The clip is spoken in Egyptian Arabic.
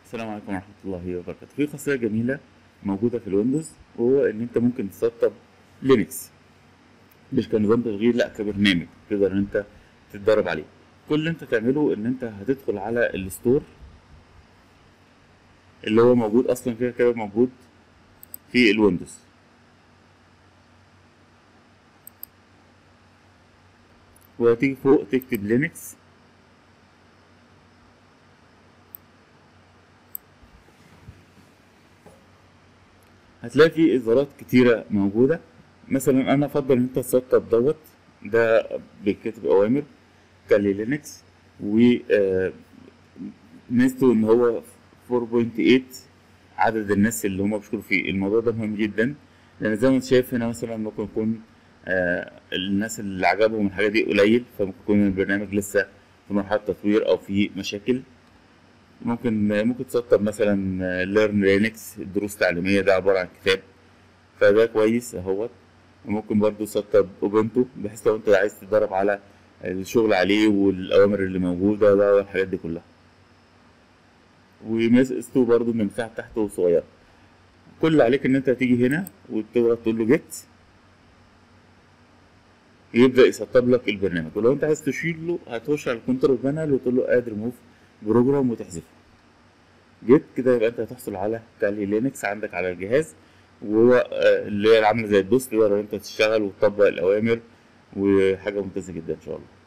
السلام عليكم ورحمة الله وبركاته في خاصية جميلة موجودة في الويندوز وهو إن أنت ممكن تسطب لينكس مش كنظام تشغيل لأ كبرنامج تقدر إن أنت تتدرب عليه كل اللي أنت تعمله إن أنت هتدخل على الستور اللي هو موجود أصلا كده كده موجود في الويندوز وهتيجي فوق تكتب لينكس هتلاقي في اصدارات كتيرة موجودة مثلا انا افضل ان انت تسطب دوت ده بيتكتب اوامر كالي لينكس و آه، ميزته ان هو 4.8 عدد الناس اللي هم بيشكروا فيه الموضوع ده مهم جدا لان زي ما انت شايف هنا مثلا ممكن يكون آه، الناس اللي عجبهم الحاجة دي قليل فممكن يكون البرنامج لسه في مرحلة تطوير او في مشاكل ممكن ممكن تسطب مثلا ليرن لينكس دروس تعليمية ده عبارة عن كتاب فده كويس اهوت وممكن برضو تسطب اوبنتو بحيث لو انت عايز تتدرب على الشغل عليه والاوامر اللي موجودة ده والحاجات دي كلها وميزته برضو ان المساحة بتاعته صغيرة كل اللي عليك ان انت هتيجي هنا وتضغط تقول له جيت يبدأ يسطب لك البرنامج ولو انت عايز تشيله هتخش على الكنترول بانل وتقول له اد ريموف بروجرام وتحذفه جيت كده يبقى انت هتحصل على تالي لينكس عندك على الجهاز وهو آه، اللي هي عامله زي الدوس تقدر انت تشتغل وتطبق الاوامر وحاجه ممتازه جدا ان شاء الله